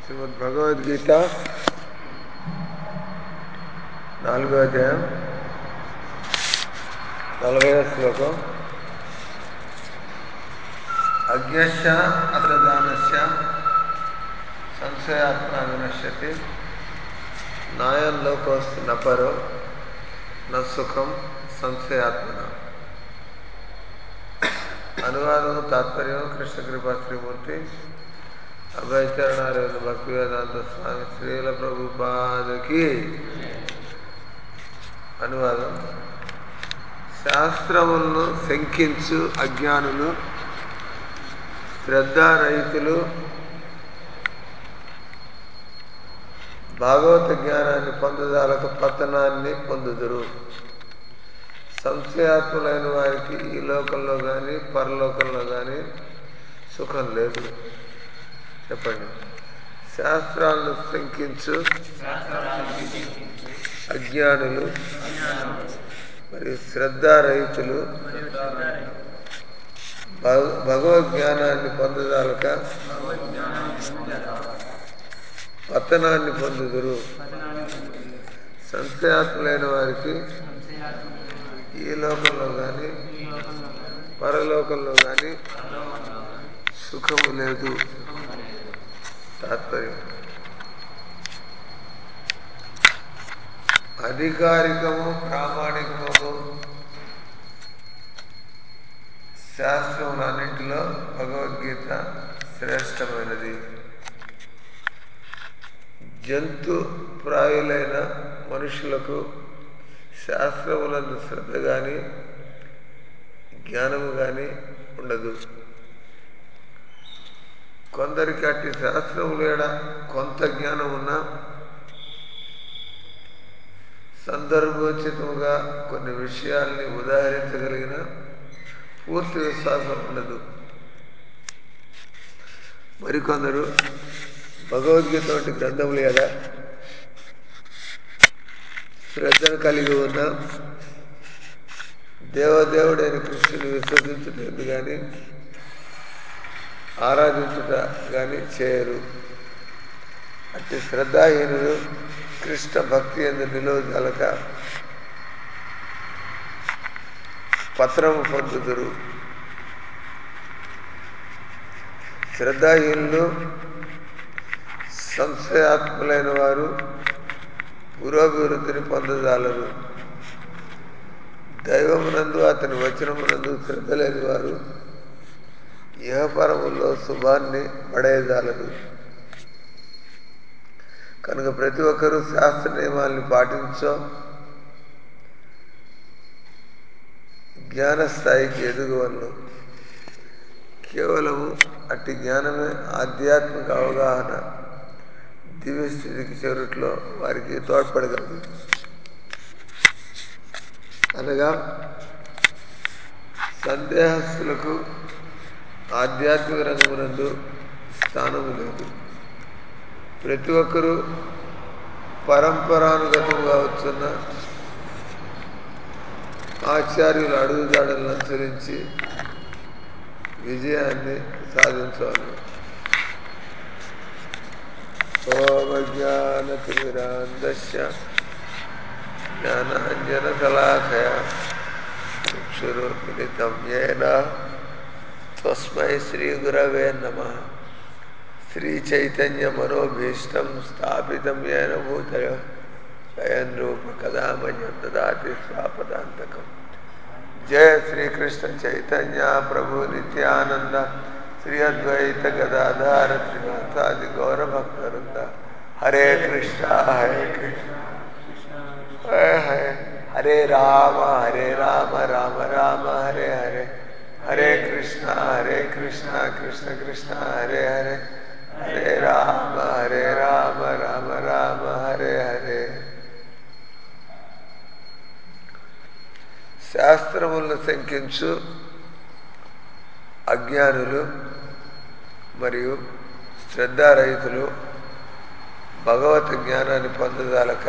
శ్రీమద్ భగవద్గీత నాలుగో అధ్యాయం నలభై శ్లోకం అజ్ఞశ్చ అత్రదానస్య సంశయాత్మ వినశ్యతి నాయం లోకోస్తి నపరో న సుఖం సంశయాత్మన అనువాదం తాత్పర్యం కృష్ణ కృపా శ్రీమూర్తి అభయచరణారేంద్ర భక్తి వేదాంత స్వామి శ్రీల ప్రభుపాదకి అనువాదం శాస్త్రములను శంకించు అజ్ఞానులు శ్రద్ధారహితులు భాగవత జ్ఞానాన్ని పొందదాలకు పతనాన్ని పొందుదురు సంశయాత్ములైన వారికి ఈ లోకంలో కానీ పరలోకంలో కానీ సుఖం లేదు చెప్పండి శాస్త్రాలను శంకించు అజ్ఞానులు మరియు శ్రద్ధారహితులు భగవద్జ్ఞానాన్ని పొందదాలక పతనాన్ని పొందుదురు సంశయాత్ములైన వారికి ఈ లోకంలో కానీ పరలోకంలో కానీ సుఖము లేదు తాత్పర్యం అధికారికము ప్రామాణికము శాస్త్రములన్నింటిలో భగవద్గీత శ్రేష్టమైనది జంతు ప్రాయులైన మనుషులకు శాస్త్రములందు శ్రద్ధ కానీ జ్ఞానము కానీ ఉండదు కొందరికి అట్టి శాస్త్రములేడ కొంత జ్ఞానం ఉన్నా సందర్భోచితముగా కొన్ని విషయాల్ని ఉదాహరించగలిగిన పూర్తి విశ్వాసం ఉండదు మరికొందరు భగవద్గీత వంటి గ్రంథములు ఎడ శ్రద్ధను కలిగి ఉన్న దేవదేవుడైన కృష్ణుని విశ్వసించుటందు కానీ ఆరాధించుట కానీ చేయరు అట్టి శ్రద్ధాహీనులు కృష్ణ భక్తి ఎందు నిలువగలక పత్రము పొందుదురు శ్రద్ధాహీనులు సంశయాత్ములైన వారు పురోభివృద్ధిని పొందజాలరు దైవమునందు అతని వచనమునందు శ్రద్ధ లేని వారు ఇహపరముల్లో శుభాన్ని పడేయజాలరు కనుక ప్రతి ఒక్కరూ శాస్త్ర నియమాల్ని పాటించో జ్ఞానస్థాయికి ఎదుగువలను కేవలము అట్టి జ్ఞానమే ఆధ్యాత్మిక అవగాహన దివ్యస్థితికి చేరుట్లో వారికి తోడ్పడగలదు అనగా సందేహస్తులకు ఆధ్యాత్మిక రంగమునందు స్థానము లేదు ప్రతి ఒక్కరూ పరంపరానుగతంగా వచ్చున్న ఆచార్యుల అడుగుజాడలను అనుసరించి విజయాన్ని సాధించాలి ఓమజ్ఞానతిమిరాంధస్య జ్ఞానాంజనకలాఖయ చక్షురుమిలితం ఏన తస్మై శ్రీగురవే నమ శ్రీచైతన్యమనోభీష్టం స్థాపితం ఏన భూతయ స్వయం రూప కదామయం దదాతి స్వాపదాంతకం జయ శ్రీకృష్ణ చైతన్య ప్రభు నిత్యానంద శ్రీ అద్వైత గదాధార శ్రీనాథాది గౌరభక్తవృంద హరే కృష్ణ హరే కృష్ణ హరే హరే హరే రామ హరే రామ రామ రామ హరే హరే హరే కృష్ణ హరే కృష్ణ కృష్ణ కృష్ణ హరే హరే హరే రామ హరే రామ రామ రామ హరే హరే శాస్త్రములను శంకించు అజ్ఞానులు మరియు శ్రద్ధారహితులు భగవత్ జ్ఞానాన్ని పొందదాలక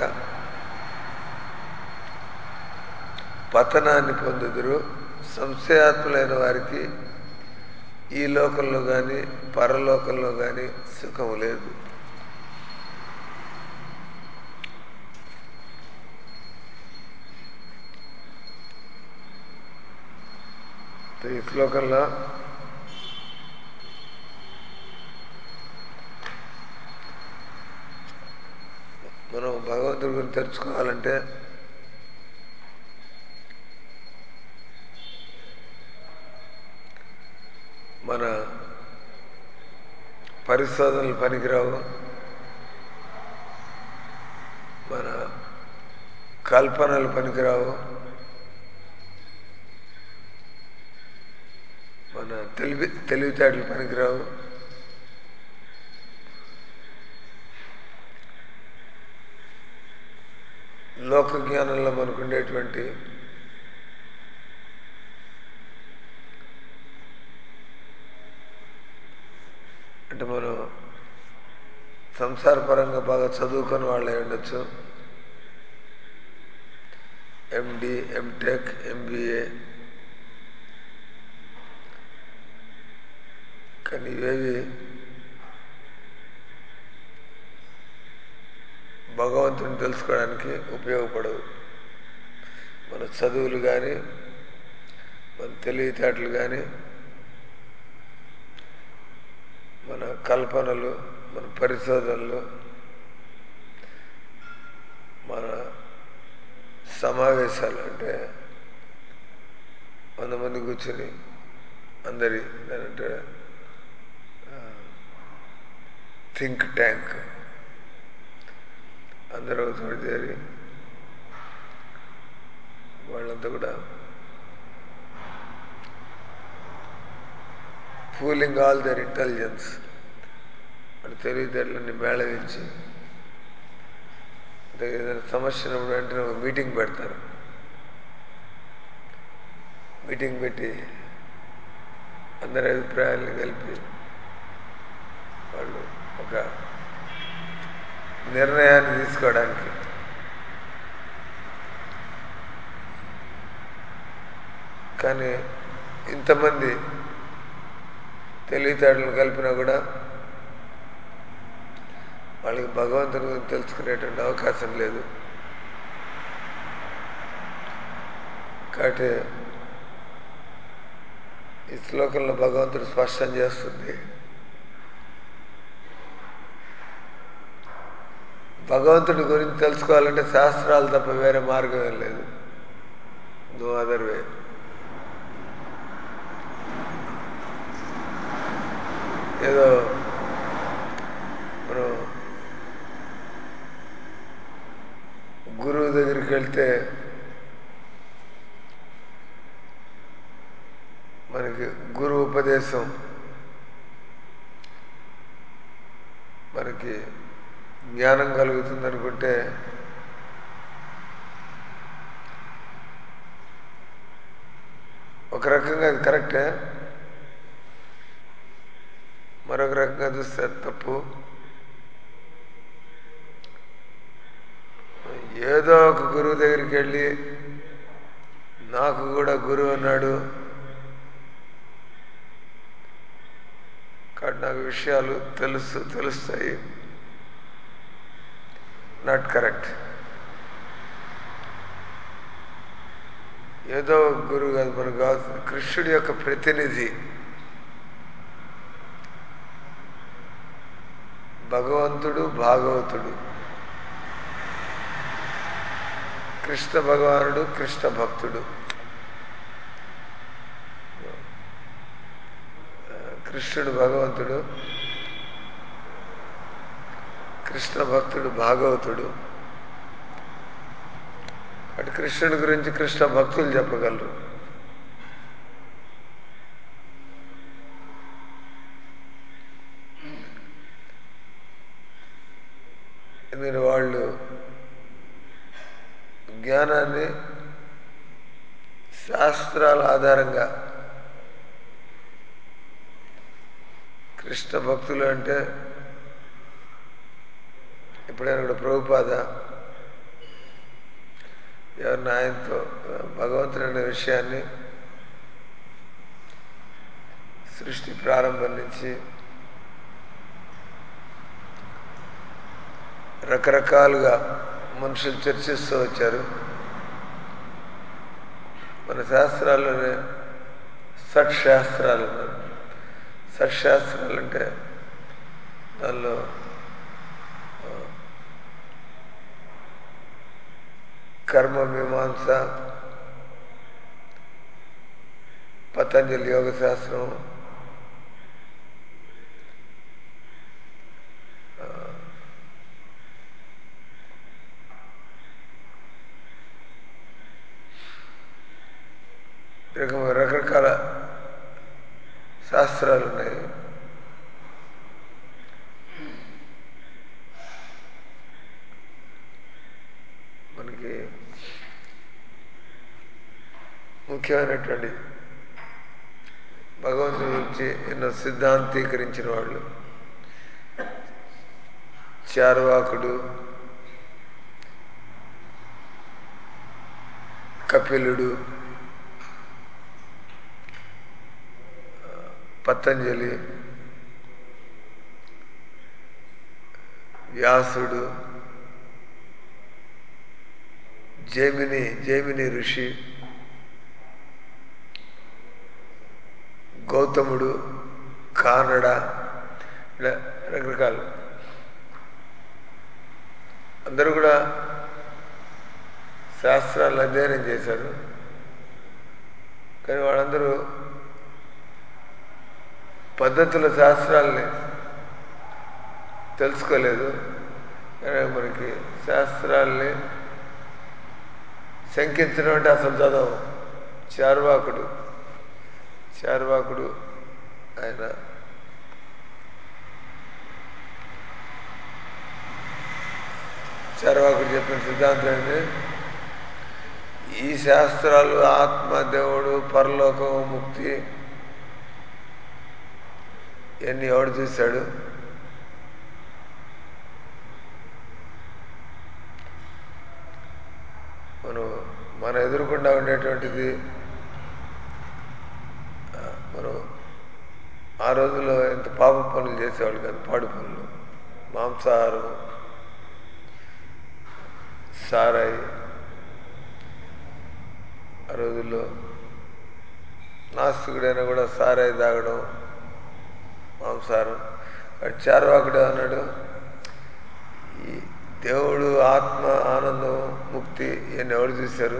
పతనాన్ని పొందుదురు సంశయాత్ములైన వారికి ఈ లోకంలో కానీ పరలోకంలో కానీ సుఖము లేదు ఈ శ్లోకంలో మనం భగవంతుడి గురించి తెలుసుకోవాలంటే మన పరిశోధనలు పనికిరావు మన కల్పనలు పనికిరావు మన తెలివి తెలివితేటలు పనికిరావు లోక జ్ఞానంలో మనకు ఉండేటువంటి అంటే మనం సంసారపరంగా బాగా చదువుకొని వాళ్ళే ఉండొచ్చు ఎండి ఎంటెక్ ఎంబీఏ కానీ ఇవేవి భగవంతుని తెలుసుకోవడానికి ఉపయోగపడవు మన చదువులు కానీ మన తెలివితేటలు కానీ మన కల్పనలు మన పరిశోధనలు మన సమావేశాలు అంటే వంద మంది కూర్చొని అందరి అంటే థింక్ ట్యాంక్ అందరూ ఒక చోట చేరి వాళ్ళంతా కూడా ఫూలింగ్ ఆల్ దర్ ఇంటెలిజెన్స్ వాళ్ళ తెలివితేటలన్నీ మేళవించి అంటే ఏదైనా సమస్య ఉన్నప్పుడు వెంటనే ఒక మీటింగ్ పెడతారు మీటింగ్ పెట్టి అందరి అభిప్రాయాలను కలిపి వాళ్ళు ఒక నిర్ణయాన్ని తీసుకోవడానికి కానీ ఇంతమంది తెలివితేటలు కలిపినా కూడా వాళ్ళకి భగవంతుని గురించి తెలుసుకునేటువంటి అవకాశం లేదు కాబట్టి ఈ శ్లోకంలో భగవంతుడు స్పష్టం చేస్తుంది భగవంతుడి గురించి తెలుసుకోవాలంటే శాస్త్రాలు తప్ప వేరే మార్గం ఏం లేదు నో అదర్ వే ఏదో మనం గురువు దగ్గరికి వెళ్తే మనకి గురు ఉపదేశం మనకి జ్ఞానం కలుగుతుంది అనుకుంటే ఒక రకంగా అది కరెక్టే మరొక రకంగా చూస్తే అది తప్పు ఏదో ఒక గురువు దగ్గరికి వెళ్ళి నాకు కూడా గురువు అన్నాడు కాబట్టి నాకు విషయాలు తెలుసు తెలుస్తాయి నాట్ కరెక్ట్ ఏదో గురువు కాదు మనకు కావాల్సిన కృష్ణుడి యొక్క ప్రతినిధి భగవంతుడు భాగవతుడు కృష్ణ భగవానుడు కృష్ణ భక్తుడు కృష్ణుడు భగవంతుడు కృష్ణ భక్తుడు భాగవతుడు అటు కృష్ణుడి గురించి కృష్ణ భక్తులు చెప్పగలరు ఎందుకంటే వాళ్ళు జ్ఞానాన్ని శాస్త్రాల ఆధారంగా కృష్ణ భక్తులు అంటే ఎప్పుడైనా కూడా ప్రభుపాద ఎవరిని ఆయనతో భగవంతుడు అనే విషయాన్ని సృష్టి ప్రారంభం నుంచి రకరకాలుగా మనుషులు చర్చిస్తూ వచ్చారు మన శాస్త్రాల్లోనే షట్శాస్త్రాలు అన్నారు షట్శాస్త్రాలు అంటే దానిలో ఆ, కర్మ మీమాంస పతంజలి యోగ శాస్త్రం ఆ, రకమ- రకరకాల శాస్త్రాలు ఉన్నాయి మనకి ముఖ్యమైనటువంటి భగవంతుని గురించి ఎన్నో సిద్ధాంతీకరించిన వాళ్ళు చార్వాకుడు కపిలుడు ఆ, పతంజలి వ్యాసుడు జైమిని జైమిని ఋషి గౌతముడు కానడ ఇలా రకరకాలు అందరూ కూడా శాస్త్రాలను అధ్యయనం చేశారు కానీ వాళ్ళందరూ పద్ధతుల శాస్త్రాల్ని తెలుసుకోలేదు కానీ మనకి శాస్త్రాల్ని శంకించడం అంటే అసలు చదవం చార్వాకుడు చార్వాకుడు ఆయన చార్వాకుడు చెప్పిన సిద్ధాంతం ఏంటి ఈ శాస్త్రాలు ఆత్మ దేవుడు పరలోకం ముక్తి ఇవన్నీ ఎవడు చూశాడు మనం మన ఎదురుకుండా ఉండేటువంటిది ఆ, మనం ఆ రోజుల్లో ఎంత పాప పనులు చేసేవాళ్ళు కాదు పాడు పనులు మాంసాహారం సారాయి ఆ రోజుల్లో నాస్తికుడైనా కూడా సారాయి తాగడం మాంసాహారం వాడు చార్వాకుడు అన్నాడు ఈ దేవుడు ఆత్మ ఆనందం ముక్తి ఇవన్నీ ఎవరు చూశారు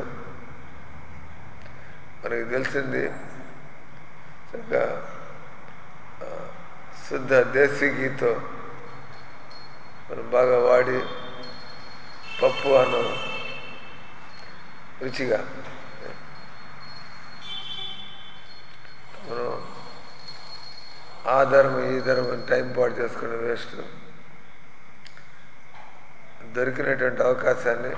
మనకి తెలిసింది చక్కగా ఆ, శుద్ధ దేశీ గీతో మనం బాగా వాడి పప్పు అన్నం రుచిగా మనం ఆ ధర్మం ఈ ధర్మం టైం పాటు చేసుకునే వేస్ట్ దొరికినటువంటి అవకాశాన్ని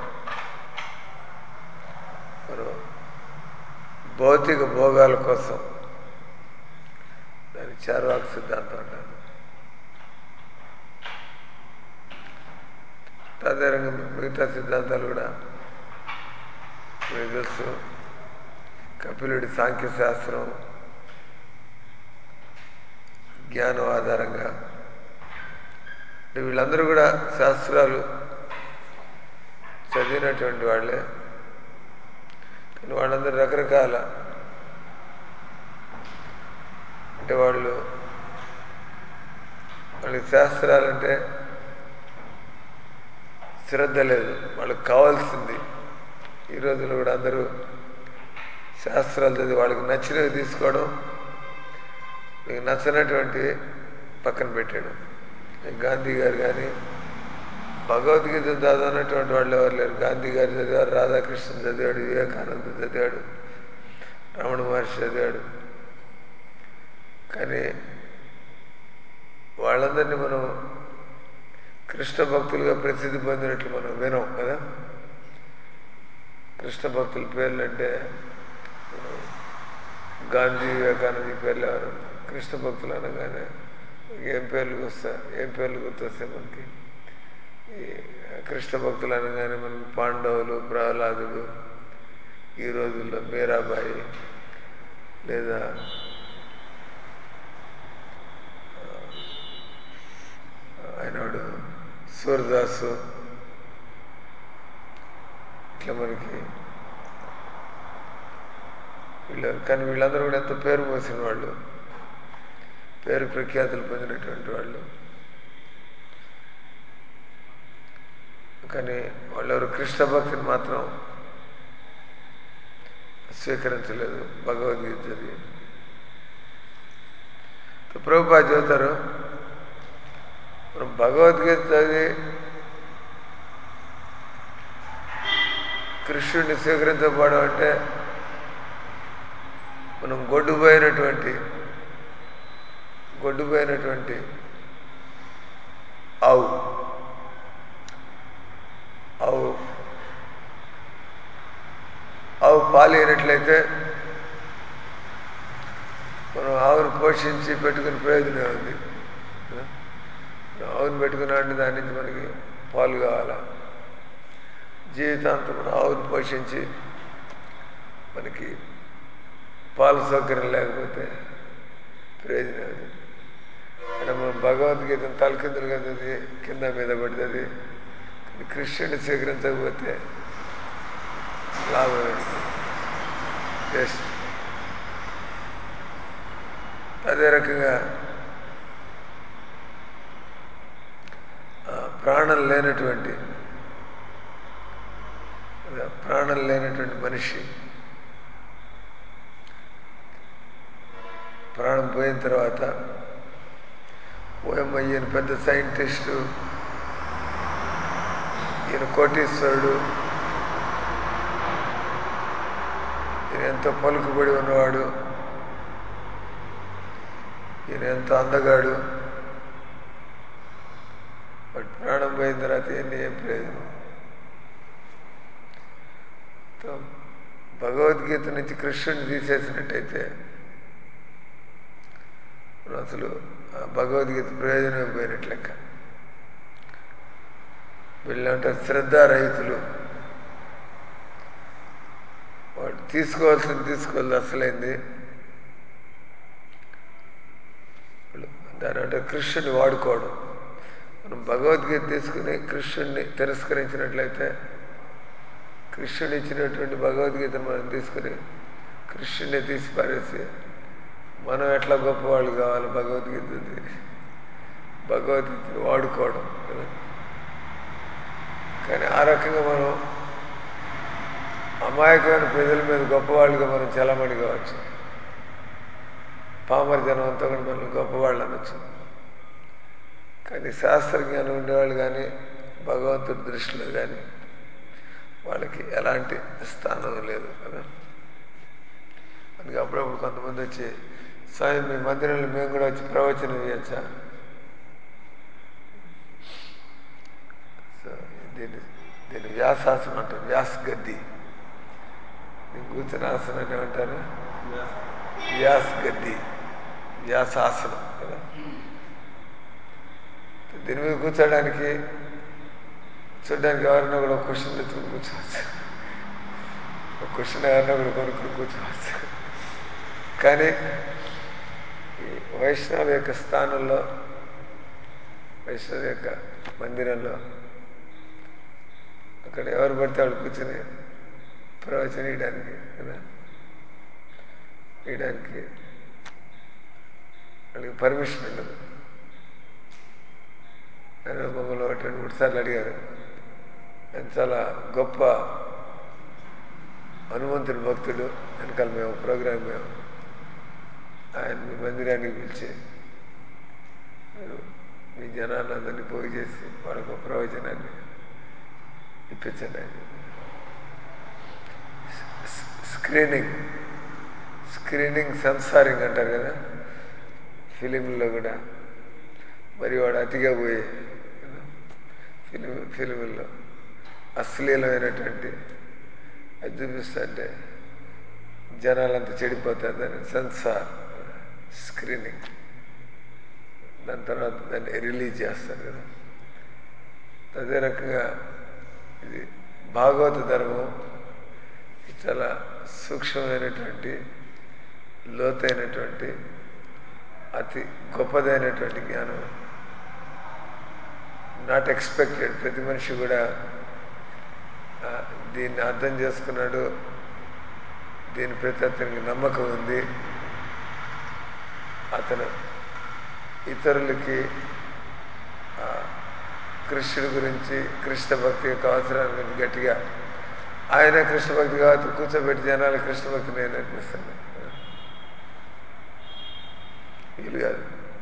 మనం భౌతిక భోగాల కోసం దాని చార్వాక సిద్ధాంతం అంటారు తదేరంగా మిగతా సిద్ధాంతాలు కూడా మీకు తెలుసు కపిలుడి సాంఖ్య శాస్త్రం జ్ఞానం ఆధారంగా అంటే వీళ్ళందరూ కూడా శాస్త్రాలు చదివినటువంటి వాళ్ళే కానీ వాళ్ళందరూ రకరకాల అంటే వాళ్ళు వాళ్ళకి శాస్త్రాలంటే శ్రద్ధ లేదు వాళ్ళకి కావాల్సింది ఈ రోజుల్లో కూడా అందరూ శాస్త్రాలు చదివి వాళ్ళకి నచ్చినవి తీసుకోవడం మీకు నచ్చనటువంటి పక్కన పెట్టాడు గాంధీ గారు కానీ భగవద్గీత చదవనటువంటి వాళ్ళు ఎవరు లేరు గాంధీ గారు చదివారు రాధాకృష్ణ చదివాడు వివేకానంద చదివాడు రమణ మహర్షి చదివాడు కానీ వాళ్ళందరినీ మనం కృష్ణ భక్తులుగా ప్రసిద్ధి పొందినట్లు మనం వినం కదా కృష్ణ భక్తుల పేర్లు అంటే మనం గాంధీ వివేకానంద ఈ పేర్లు ఎవరు కృష్ణ భక్తులు అనగానే ఏం పేర్లు వస్తా ఏం పేర్లు గుర్తొస్తాయి మనకి ఈ కృష్ణ భక్తులు అనగానే మనకి పాండవులు ప్రహ్లాదుడు ఈ రోజుల్లో మీరాబాయి లేదా ఆయనవాడు సూర్యదాసు ఇట్లా మనకి వీళ్ళు కానీ వీళ్ళందరూ కూడా ఎంతో పేరు మోసిన వాళ్ళు పేరు ప్రఖ్యాతులు పొందినటువంటి వాళ్ళు కానీ వాళ్ళెవరు కృష్ణ భక్తిని మాత్రం స్వీకరించలేదు భగవద్గీత చదివి ప్రభుపా చెబుతారు మనం భగవద్గీత చదివి కృష్ణుడిని స్వీకరించబడడం అంటే మనం గొడ్డుపోయినటువంటి గొడ్డుపోయినటువంటి ఆవు ఆవు ఆవు పాలు అయినట్లయితే మనం ఆవును పోషించి పెట్టుకుని ప్రయోజనం ఉంది ఆవును పెట్టుకున్నాంటే దాని నుంచి మనకి పాలు కావాలా జీవితాంతం మనం ఆవును పోషించి మనకి పాలు సౌకర్యం లేకపోతే ప్రయోజనం అది అంటే మనం భగవద్గీతను తలకిందులుగా చదివి కింద మీద పడుతుంది కృష్ణుడిని స్వీకరించకపోతే లాభం బెస్ట్ అదే రకంగా ప్రాణం లేనటువంటి ప్రాణం లేనటువంటి మనిషి ప్రాణం పోయిన తర్వాత ఓఎమ్మ ఈయన పెద్ద సైంటిస్టు ఈయన కోటీశ్వరుడు ఈయన ఎంతో పలుకుబడి ఉన్నవాడు ఈయన ఎంతో అందగాడు బట్ ప్రాణం పోయిన తర్వాత ఎన్ని ఏం ప్రయోజనం భగవద్గీత నుంచి కృష్ణుని తీసేసినట్టయితే అసలు భగవద్గీత ప్రయోజనం పోయినట్లు లెక్క వీళ్ళంటే శ్రద్ధారహితులు వాడు తీసుకోవాల్సింది తీసుకోవాలి అసలైంది దాని అంటే కృష్ణుని వాడుకోవడం మనం భగవద్గీత తీసుకుని కృష్ణుడిని తిరస్కరించినట్లయితే కృష్ణుడు ఇచ్చినటువంటి భగవద్గీతను మనం తీసుకుని కృష్ణుడిని తీసి పారేసి మనం ఎట్లా గొప్పవాళ్ళు కావాలి భగవద్గీత భగవద్గీతను వాడుకోవడం కదా కానీ ఆ రకంగా మనం అమాయకమైన ప్రజల మీద గొప్పవాళ్ళుగా మనం చలమణి కావచ్చు పామర జనం అంతా కూడా మనం గొప్పవాళ్ళు అనొచ్చు కానీ శాస్త్రజ్ఞానం ఉండేవాళ్ళు కానీ భగవంతుడి దృష్టిలో కానీ వాళ్ళకి ఎలాంటి స్థానం లేదు కదా అందుకే అప్పుడప్పుడు కొంతమంది వచ్చి స్వామి మీ మందిరంలో మేము కూడా వచ్చి ప్రవచనం ఇవ్వచ్చా సో దీన్ని దీన్ని వ్యాసాసనం అంటారు వ్యాస్ గద్ది నేను కూర్చుని ఆసనం ఏమంటారు వ్యాస్ గద్ది వ్యాసాసనం కదా దీని మీద కూర్చోడానికి చూడడానికి ఎవరైనా కూడా క్వశ్చన్ తెచ్చుకుని కూర్చోవచ్చు ఒక క్వశ్చన్ ఎవరైనా కూడా కొనుక్కుని కూర్చోవచ్చు కానీ ఈ వైష్ణవ యొక్క స్థానంలో వైష్ణవ యొక్క మందిరంలో అక్కడ ఎవరు పడితే వాళ్ళు కూర్చొని ప్రవచన ఇయడానికి కదా ఇయడానికి వాళ్ళకి పర్మిషన్ ఉండదు ఆయన మమ్మల్ని ఒకటి రెండు మూడు సార్లు అడిగారు ఆయన చాలా గొప్ప హనుమంతుడి భక్తుడు వెనకాల మేము ప్రోగ్రాం మేము ఆయన మీ మందిరానికి పిలిచి మీరు మీ జనాలందరినీ పోగు చేసి వాళ్ళకు ఒక ప్రవచనాన్ని ఇప్పించండి ఆయన స్క్రీనింగ్ స్క్రీనింగ్ సెన్సారింగ్ అంటారు కదా ఫిలింలో కూడా మరి వాడు అతిగా పోయి ఫిలిం ఫిలిముల్లో అశ్లీలమైనటువంటి అది చూపిస్తుంటే జనాలంతా చెడిపోతారు దాన్ని సెన్సార్ స్క్రీనింగ్ దాని తర్వాత దాన్ని రిలీజ్ చేస్తారు కదా అదే రకంగా ఇది భాగవత ధర్మం చాలా సూక్ష్మమైనటువంటి లోతైనటువంటి అతి గొప్పదైనటువంటి జ్ఞానం నాట్ ఎక్స్పెక్టెడ్ ప్రతి మనిషి కూడా దీన్ని అర్థం చేసుకున్నాడు దీని ప్రతి అతనికి నమ్మకం ఉంది అతను ఇతరులకి ఆ, కృష్ణుడి గురించి కృష్ణ భక్తి యొక్క అవసరాన్ని గురించి గట్టిగా ఆయన కృష్ణ భక్తి కావచ్చు కూర్చోబెట్టి జనాలు కృష్ణ భక్తి నేను నేర్పిస్తాను వీలు కాదు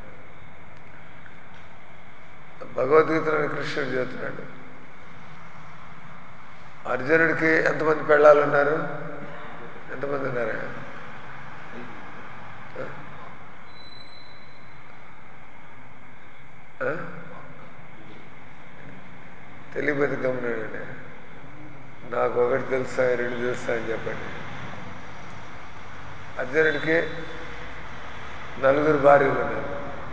భగవద్గీతలోని కృష్ణుడు చెబుతున్నాడు అర్జునుడికి ఎంతమంది పెళ్ళాలు ఉన్నారు ఎంతమంది ఉన్నారా ఆ? తెలియపోతే గమనండి నాకు ఒకటి తెలుసా రెండు తెలుసా అని చెప్పండి అర్జునుడికి నలుగురు భార్యలు ఉన్నారు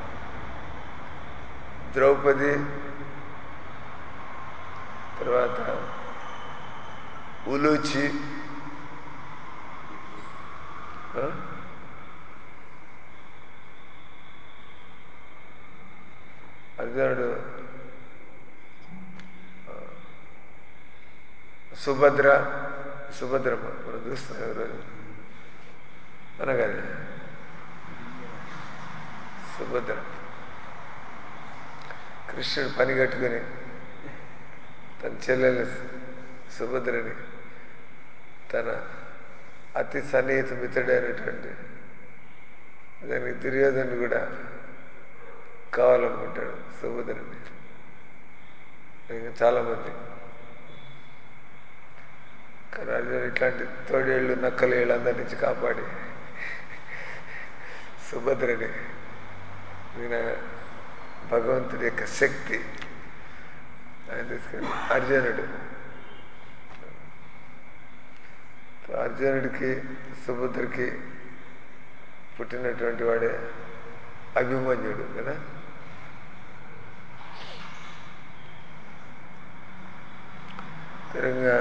ద్రౌపది తర్వాత ఉలూచి ఆ? అర్జునుడు ఆ, సుభద్ర సుభద్రమ్మ మనం చూస్తున్నాం ఈరోజు అనగానే సుభద్ర కృష్ణుడు పని కట్టుకుని తన చెల్లెలు సుభద్రని తన అతి సన్నిహిత మిత్రుడైనటువంటి దానికి దుర్యోధనుడు కూడా కావాలనుకుంటాడు సుభద్రని ఇంకా చాలామంది కానీ అర్జునుడు ఇట్లాంటి తోడేళ్ళు నక్కలు వీళ్ళందరి నుంచి కాపాడి సుభద్రని ఈయన భగవంతుడి యొక్క శక్తి ఆయన తీసుకొని అర్జునుడు అర్జునుడికి సుభద్రకి పుట్టినటువంటి వాడే అభిమన్యుడు కదా తిరంగా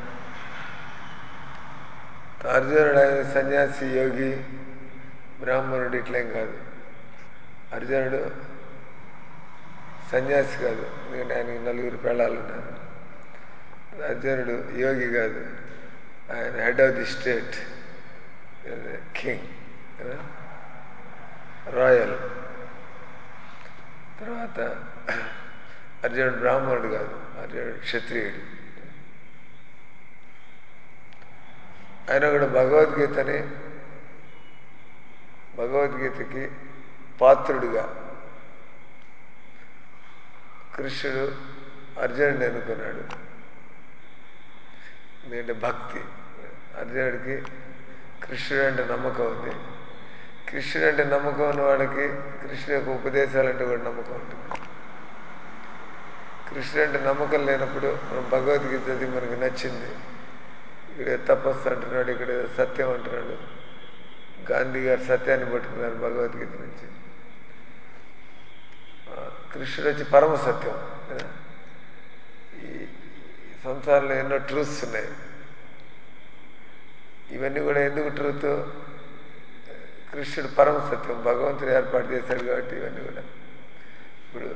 అర్జునుడు ఆయన సన్యాసి యోగి బ్రాహ్మణుడు ఇట్లేం కాదు అర్జునుడు సన్యాసి కాదు ఎందుకంటే ఆయనకి నలుగురు పెళ్ళాలు ఉన్నారు అర్జునుడు యోగి కాదు ఆయన head of the state king కదా రాయల్ తర్వాత అర్జునుడు బ్రాహ్మణుడు కాదు అర్జునుడు క్షత్రియుడు ఆయన కూడా భగవద్గీతని భగవద్గీతకి పాత్రుడుగా కృష్ణుడు అర్జునుడిని అనుకున్నాడు ఎందుకంటే భక్తి అర్జునుడికి కృష్ణుడు అంటే నమ్మకం ఉంది కృష్ణుడు అంటే నమ్మకం ఉన్న వాళ్ళకి కృష్ణుడు యొక్క ఉపదేశాలంటే కూడా నమ్మకం ఉంటుంది కృష్ణుడు అంటే నమ్మకం లేనప్పుడు మనం భగవద్గీత చదివి మనకి నచ్చింది ఇక్కడ ఏదో తపస్సు అంటున్నాడు ఇక్కడ ఏదో సత్యం అంటున్నాడు గాంధీ గారు సత్యాన్ని పట్టుకున్నారు భగవద్గీత నుంచి ఆ, కృష్ణుడు వచ్చి పరమ సత్యం కదా ఈ ఈ సంసారంలో ఎన్నో ట్రూత్స్ ఉన్నాయి ఇవన్నీ కూడా ఎందుకు ట్రూత్ కృష్ణుడు పరమ సత్యం భగవంతుడు ఏర్పాటు చేశాడు కాబట్టి ఇవన్నీ కూడా ఇప్పుడు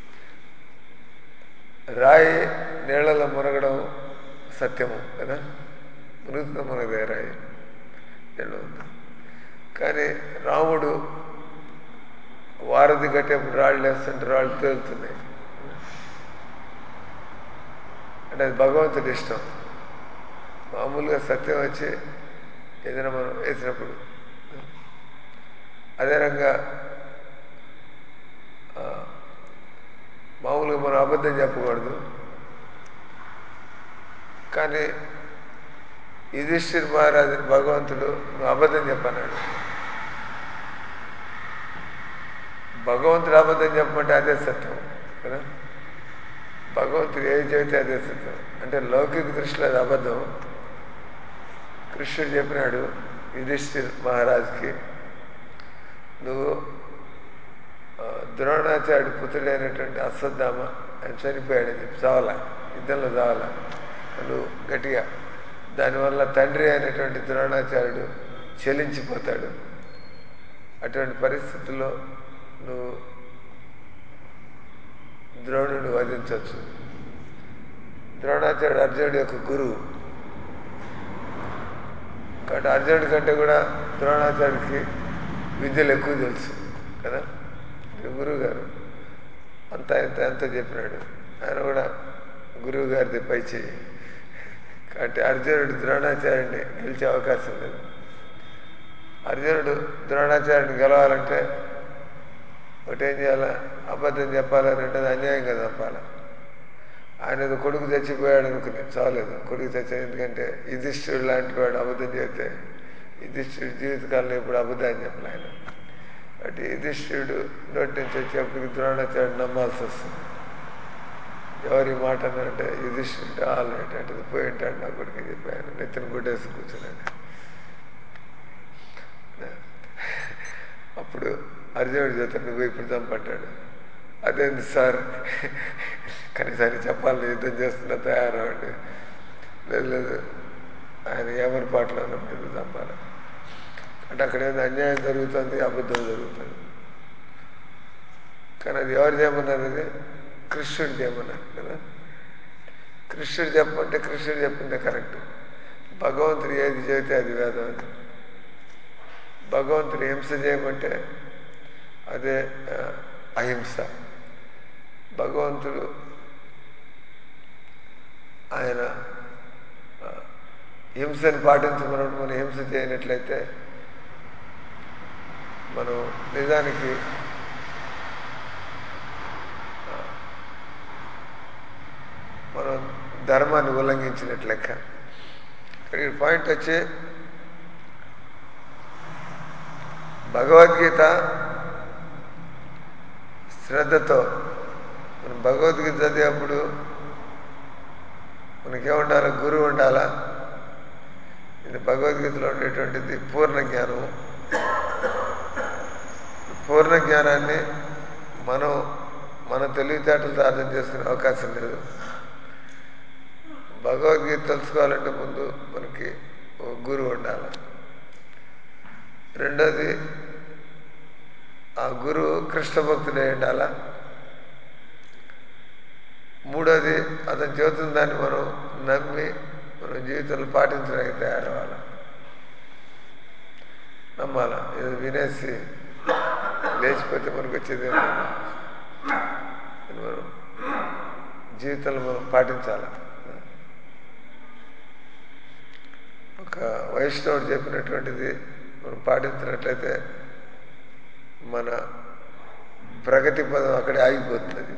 రాయి నీళ్ళలో మునగడం సత్యము కదా మునుగుతున్న మునగదే రాయి నీళ్ళలో ఉంది కానీ రాముడు వారధి కట్టేప్పుడు రాళ్ళు వేస్తుంటే రాళ్ళు తేలుతున్నాయి అంటే అది భగవంతుడి ఇష్టం మామూలుగా సత్యం వచ్చి ఏదైనా మనం వేసినప్పుడు అదే రంగా ఆ, మామూలుగా మనం అబద్ధం చెప్పకూడదు కానీ యుధిష్ఠిర్ మహారాజు భగవంతుడు నువ్వు అబద్ధం చెప్పన్నాడు భగవంతుడు అబద్ధం చెప్పమంటే అదే సత్యం కదా భగవంతుడు ఏది చెబితే అదే సత్యం అంటే లౌకిక దృష్టిలో అది అబద్ధం కృష్ణుడు చెప్పినాడు యుధిష్ఠిర్ మహారాజుకి నువ్వు ఆ, ద్రోణాచార్యుడి పుత్రుడైనటువంటి అశ్వత్థామ ఆయన చనిపోయాడని చెప్పి చావాల యుద్ధంలో చావాల నువ్వు గట్టిగా దానివల్ల తండ్రి అయినటువంటి ద్రోణాచార్యుడు చెలించిపోతాడు అటువంటి పరిస్థితుల్లో నువ్వు ద్రోణుని వధించవచ్చు ద్రోణాచార్యుడు అర్జునుడి యొక్క గురువు కాబట్టి అర్జునుడి కంటే కూడా ద్రోణాచార్యుడికి విద్యలు ఎక్కువ తెలుసు కదా గురువు గారు అంతా ఇంత ఎంత చెప్పినాడు ఆయన కూడా గురువు గారిది పై చేయి కాబట్టి అర్జునుడు ద్రోణాచార్యుడిని గెలిచే అవకాశం లేదు అర్జునుడు ద్రోణాచార్యుడిని గెలవాలంటే ఒకటి ఏం చేయాలా అబద్ధం చెప్పాలా రెండోది అన్యాయంగా చంపాలా ఆయన కొడుకు చచ్చిపోయాడు అనుకుని చాలేదు కొడుకు చచ్చాడు ఎందుకంటే యుధిష్ఠుడు లాంటి వాడు అబద్ధం చెబితే యుధిష్ఠుడు జీవితకాలంలో ఇప్పుడు అబద్ధాన్ని చెప్పలే ఆయన కాబట్టి యుధిష్ఠుడు నోటి నుంచి వచ్చేప్పటికి ద్రోణాచార్యుడు నమ్మాల్సి వస్తుంది ఎవరి మాట అంటే యుధిష్ఠుడు ఆల్రెడీ అంటే పోయి ఉంటాడు నా కొడుకు చెప్పాను నెత్తిన గుడ్డేసి కూర్చున్నాడు అప్పుడు అర్జునుడు చేత నువ్వు ఇప్పుడు చంపంటాడు అదేంది సార్ కనీసాన్ని చెప్పాలని యుద్ధం చేస్తున్నా తయారవ్వండి లేదు లేదు ఆయన ఎవరి పాటలో ఉన్నప్పుడు చంపాలి అంటే అక్కడ ఏదో అన్యాయం జరుగుతుంది అబద్ధం జరుగుతుంది కానీ అది ఎవరు చేయమన్నారు అది కృష్ణుడు చేయమన్నారు కదా కృష్ణుడు చెప్పమంటే కృష్ణుడు చెప్పిందే కరెక్ట్ భగవంతుడు ఏది చెబితే అది వేదం అది భగవంతుడు హింస చేయమంటే అదే అహింస భగవంతుడు ఆయన హింసని పాటించమన్నప్పుడు మనం హింస చేయనట్లయితే మనం నిజానికి మనం ధర్మాన్ని ఉల్లంఘించినట్లు లెక్క ఇక్కడ పాయింట్ వచ్చి భగవద్గీత శ్రద్ధతో మనం భగవద్గీత చదివేప్పుడు మనకేముండాలి గురువు ఉండాలా ఇది భగవద్గీతలో ఉండేటువంటిది పూర్ణ జ్ఞానము పూర్ణ జ్ఞానాన్ని మనం మన తెలివితేటలతో అర్థం చేసుకునే అవకాశం లేదు భగవద్గీత తెలుసుకోవాలంటే ముందు మనకి ఒక గురువు ఉండాలి రెండోది ఆ గురువు కృష్ణ భక్తుడే ఉండాలా మూడోది అతను చెబుతున్న దాన్ని మనం నమ్మి మనం జీవితంలో పాటించడానికి తయారవ్వాలి నమ్మాల ఇది వినేసి లేచిపోతే మనకు వచ్చేది మనం జీవితంలో మనం పాటించాలి ఒక వైష్ణవుడు చెప్పినటువంటిది మనం పాటించినట్లయితే మన ప్రగతి పదం అక్కడే ఆగిపోతుంది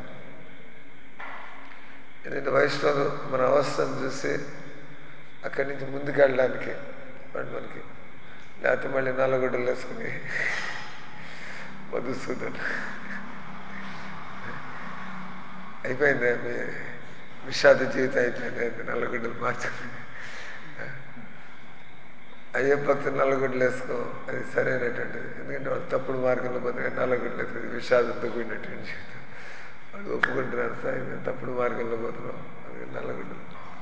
ఎందుకంటే వైష్ణవులు మన అవస్థను చూసి అక్కడి నుంచి ముందుకు వెళ్ళడానికి వాడు మనకి లేకపోతే మళ్ళీ నల్లగొడ్డలు వేసుకుని మధుసూదన్ అయిపోయింది మీ విషాద జీవితం అయిపోయింది నల్లగొడ్డలు మార్చుకుని అయ్యే భక్తులు నల్లగొడ్డలు వేసుకో అది సరైనటువంటిది ఎందుకంటే వాళ్ళు తప్పుడు మార్గంలో పోతే నల్లగొడ్డలు వేసుకుని విషాదంతో కూడినటువంటి జీవితం వాళ్ళు ఒప్పుకుంటున్నారు సార్ మేము తప్పుడు మార్గంలో పోతున్నాం అది నల్లగొడ్డలు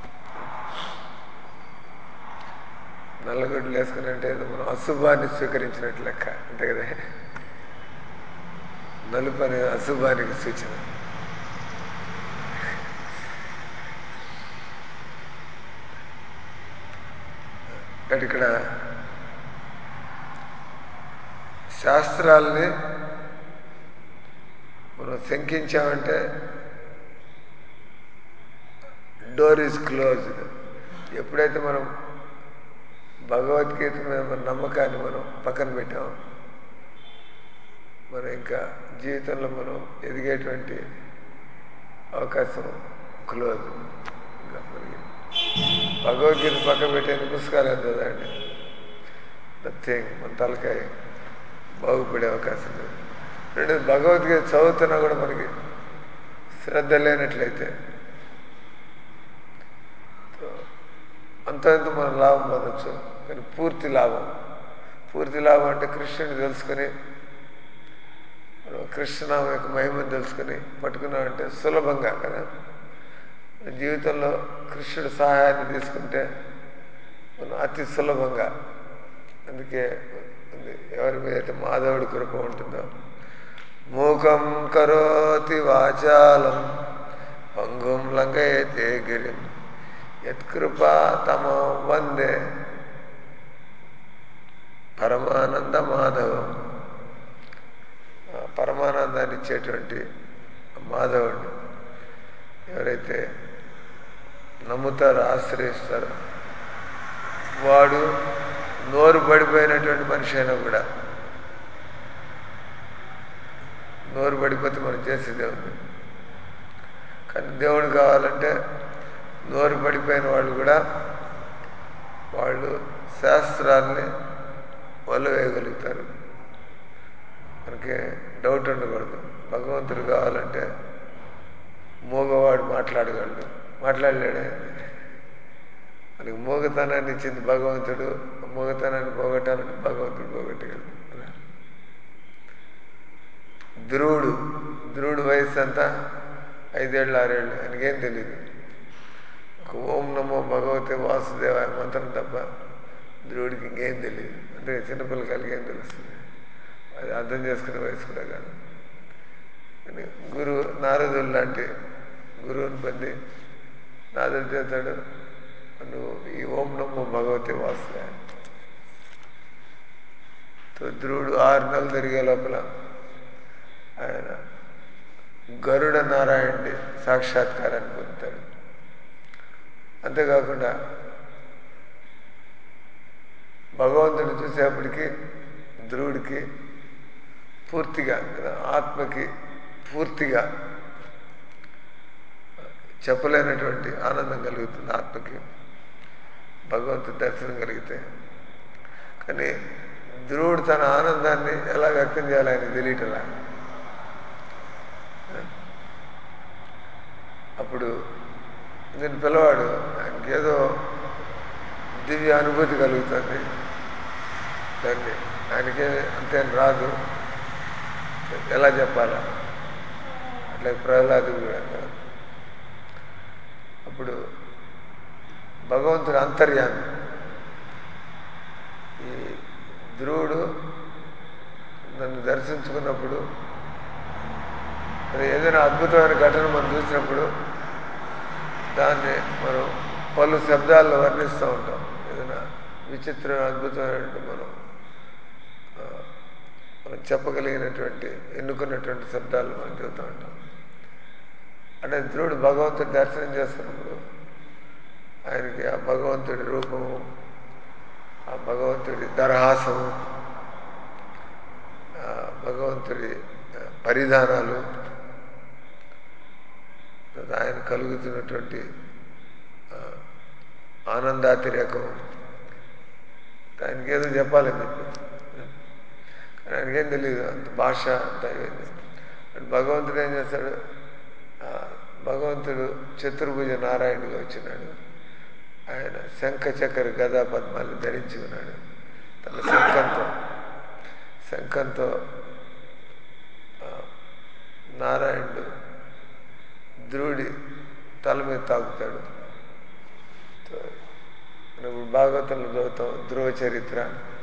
నల్లగొడ్డలు వేసుకుని అంటే మనం అశుభాన్ని స్వీకరించినట్లు లెక్క అంతే కదా నలుపు అనే అశుభానికి సూచన కాబట్టి ఇక్కడ శాస్త్రాల్ని మనం శంకించామంటే డోర్ ఈజ్ క్లోజ్డ్ ఎప్పుడైతే మనం భగవద్గీత మీద మన నమ్మకాన్ని మనం పక్కన పెట్టాం మనం ఇంకా జీవితంలో మనం ఎదిగేటువంటి అవకాశం క్లోజ్ ఇంకా మనకి భగవద్గీత పక్కన పెట్టే పుస్తకాలు ఎంత చదవండి నథింగ్ మన తలకాయ బాగుపడే అవకాశం లేదు రెండు భగవద్గీత చదువుతున్నా కూడా మనకి శ్రద్ధ లేనట్లయితే అంత ఇంత మనం లాభం పొందొచ్చు కానీ పూర్తి లాభం పూర్తి లాభం అంటే కృష్ణుని తెలుసుకొని కృష్ణనామం యొక్క మహిమను తెలుసుకొని పట్టుకున్నామంటే సులభంగా కదా జీవితంలో కృష్ణుడి సహాయాన్ని తీసుకుంటే మనం అతి సులభంగా అందుకే ఉంది ఎవరి మీద అయితే మాధవుడి కృప ఉంటుందో మూకం కరోతి వాచాలం పంగుం లంఘయతే గిరిం యత్కృపా తమో వందే పరమానంద మాధవం ఆ పరమానందాన్ని ఇచ్చేటువంటి మాధవుడు ఎవరైతే నమ్ముతారో ఆశ్రయిస్తారో వాడు నోరు పడిపోయినటువంటి మనిషి అయినా కూడా నోరు పడిపోతే మనం చేసేదే ఉంది కానీ దేవుడు కావాలంటే నోరు పడిపోయిన వాళ్ళు కూడా వాళ్ళు శాస్త్రాల్ని వల్లవేయగలుగుతారు మనకి డౌట్ ఉండకూడదు భగవంతుడు కావాలంటే మూగవాడు మాట్లాడగలడు మాట్లాడలేడే మనకి మూగతనాన్ని ఇచ్చింది భగవంతుడు మూగతనాన్ని పోగొట్టాలంటే భగవంతుడు పోగొట్టగలడు ధ్రువుడు ధ్రువుడు వయసు అంతా ఐదేళ్ళు ఆరేళ్ళు ఆయనకేం తెలియదు ఒక ఓం నమో భగవతే వాసుదేవాయ మంత్రం తప్ప ధ్రువుడికి ఇంకేం తెలియదు అంటే చిన్నపిల్లకాయలకి ఏం తెలుస్తుంది అది అర్థం చేసుకునే వయసు కూడా కాదు కానీ గురువు నారదుడు లాంటి గురువుని పొంది నారదుడు చేస్తాడు నువ్వు ఈ ఓం నమో భగవతే వాసుదేవ ధ్రువుడు ఆరు నెలలు తిరిగే లోపల ఆయన గరుడ నారాయణుడి సాక్షాత్కారాన్ని పొందుతాడు అంతేకాకుండా భగవంతుని చూసేప్పటికి ధ్రువుడికి పూర్తిగా ఆత్మకి పూర్తిగా చెప్పలేనటువంటి ఆనందం కలుగుతుంది ఆత్మకి భగవంతుడి దర్శనం కలిగితే కానీ ధ్రువుడు తన ఆనందాన్ని ఎలా వ్యక్తం చేయాలి ఆయన తెలియటలా అప్పుడు నేను పిల్లవాడు ఆయనకేదో దివ్య అనుభూతి కలుగుతుంది దాన్ని ఆయనకే అంతేం రాదు ఎలా చెప్పాలా అట్లా ప్రహ్లాదు కూడా అప్పుడు భగవంతుడు అంతర్యామి ఈ ధ్రువుడు నన్ను దర్శించుకున్నప్పుడు మరి ఏదైనా అద్భుతమైన ఘటన మనం చూసినప్పుడు దాన్ని మనం పలు శబ్దాల్లో వర్ణిస్తూ ఉంటాం ఏదైనా విచిత్ర అద్భుతమైనటువంటి మనం మనం చెప్పగలిగినటువంటి ఎన్నుకున్నటువంటి శబ్దాలు మనం చెబుతూ ఉంటాం అంటే ధ్రువుడు భగవంతుడి దర్శనం చేస్తున్నప్పుడు ఆయనకి ఆ భగవంతుడి రూపము ఆ భగవంతుడి దరహాసము ఆ భగవంతుడి పరిధానాలు ఆయన కలుగుతున్నటువంటి ఆనందాతిరేకం ఆయనకి ఏదో చెప్పాలని చెప్పి కానీ ఆయనకేం తెలియదు అంత భాష అంత భగవంతుడు ఏం చేస్తాడు భగవంతుడు చతుర్భుజ నారాయణుడిగా వచ్చినాడు ఆయన శంఖ చక్ర గదా పద్మాలు ధరించి ఉన్నాడు తన శంఖంతో శంఖంతో నారాయణుడు ధ్రువుడి తల మీద తాకుతాడు మనం భాగవతంలో చదువుతాం ధ్రువ చరిత్ర